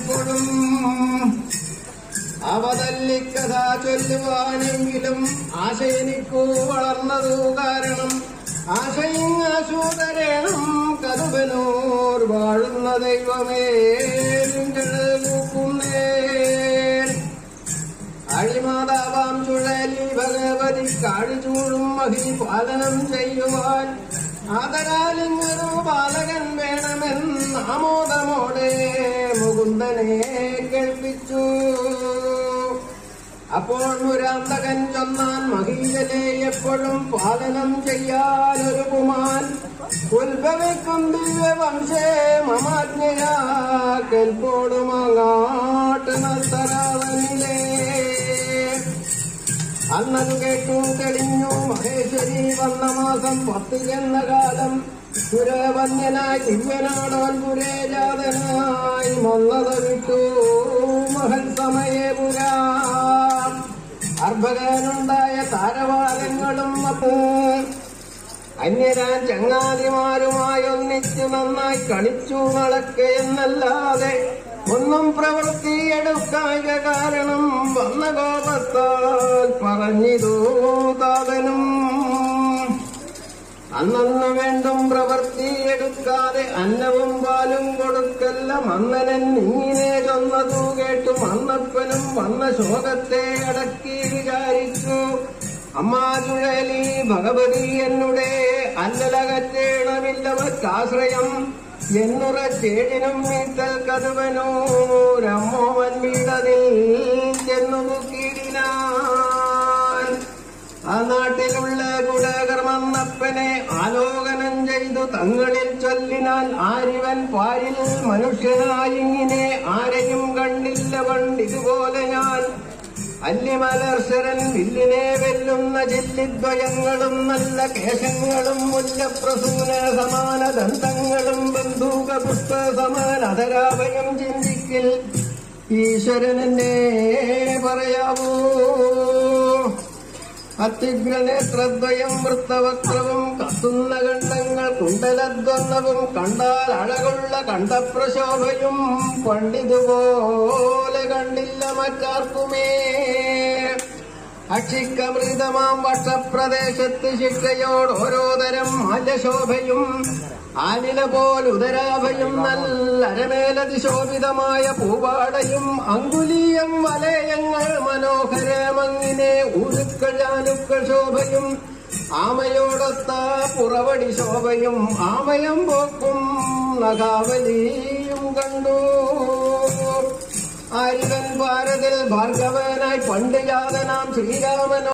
എപ്പോഴും അവതല്ലിക്കഥ ചൊല്ലുവാനെങ്കിലും ആശ എനിക്കു വളർന്നതു കാരണം ആശയിങ്ങാശൂതരേണം കരുവനൂർ വാഴുന്ന ദൈവമേ നിങ്ങളൂക്കുന്നേ അഴിമാതാവാം ചുഴലി ഭഗവതി കാഴിചൂടും മഹി പാലനം ചെയ്യുവാൻ ആദരാലിങ്ങൊരു ബാലകൻ വേണമെന്ന് ആമോദമോടെ മുകുന്ദനെ കേൾപ്പിച്ചു അപ്പോൾ മുരാന്തകൻ ചൊന്നാൻ മഹീജനെ എപ്പോഴും പാലനം ചെയ്യാനൊരു കുമാൻ ഉത്ഭവിക്കും ദിവ്യവംശേ മമാജ്ഞയാ കെൽപ്പോടുമങ്ങാട്ട് നത്തരാവനിലേ അന്നത് കേട്ടു തെളിഞ്ഞു മഹേശ്വരി വന്ന മാസം പത്ത് എന്ന കാലം സുരവന്യനായി ദിവ്യനാടോൻ പുരേജാതനായി മന്നത വിട്ടു മഹൽ സമയേ പുരാ അർഭകനുണ്ടായ താരവാരങ്ങളും അപ്പോൾ അന്യരാൻ ചങ്ങാതിമാരുമായി ഒന്നിച്ചു നന്നായി കളിച്ചു നടക്കെ എന്നല്ലാതെ ഒന്നും പ്രവൃത്തിയെടുക്കായ കാരണം വന്ന കോപത്താൽ പറഞ്ഞിതു താതനും അന്നന്ന് വേണ്ടും പ്രവൃത്തിയെടുക്കാതെ അന്നവും പാലും കൊടുക്കല്ല മന്നനൻ ഇങ്ങനെ ചൊന്നതു കേട്ടു മന്നപ്പനും വന്ന ശോകത്തെ അടക്കി വിചാരിച്ചു അമ്മാചുഴലി ഭഗവതി എന്നുടെ അല്ലലകറ്റേണമില്ലവർക്കാശ്രയം എന്നുറച്ചേഴിനും വീട്ടൽ കതുവനൂരമ്മോവൻ വീടതിൽ ചെന്നു മുക്കിയിടിനാൻ ആ നാട്ടിലുള്ള കുടകർമ്മന്നപ്പനെ ആലോകനം ചെയ്തു തങ്ങളിൽ ചൊല്ലിനാൽ ആരിവൻ പാരിൽ മനുഷ്യനായിങ്ങനെ ആരെയും കണ്ടില്ല പണ്ടിതുപോലെ ഞാൻ അല്യമലർശരൻ വില്ലിനെ വെല്ലുന്ന ചില്ലിദ്വയങ്ങളും നല്ല കേശങ്ങളും മുല്ലപ്രസൂന സമാന ദന്തങ്ങളും ബന്ധൂക പുഷ്പ സമാന അധരാഭയം ചിന്തിക്കിൽ ഈശ്വരനെന്നെ പറയാവൂ അത്യുഗ്രനേത്രദ്വയം വൃത്തവക്രവും കത്തുന്ന കണ്ടങ്ങൾ കുണ്ടലദ്വന്നവും കണ്ടാൽ അഴകുള്ള കണ്ടപ്രശോഭയും പണ്ടിതുപോലെ കണ്ടില്ല മറ്റാർക്കുമേ അക്ഷിക്കമൃതമാം വട്ടപ്രദേശത്ത് ശിക്ഷയോട് ഓരോ തരം മാല്യശോഭയും ആലില പോൽ ഉദരാഭയും നല്ല അരമേലതി ശോഭിതമായ പൂവാടയും അങ്കുലീയം വലയങ്ങൾ മനോഹരമങ്ങിനെ ഉരുക്കൾ ജാനുക്കൾ ശോഭയും ആമയോടൊത്ത പുറവടി ശോഭയും ആമയം പോക്കും നഗാവലിയും കണ്ടു ആരിവൻ ഭാരതിൽ ഭാർഗവനായി പണ്ട് ജാതനാം ശ്രീരാമനോ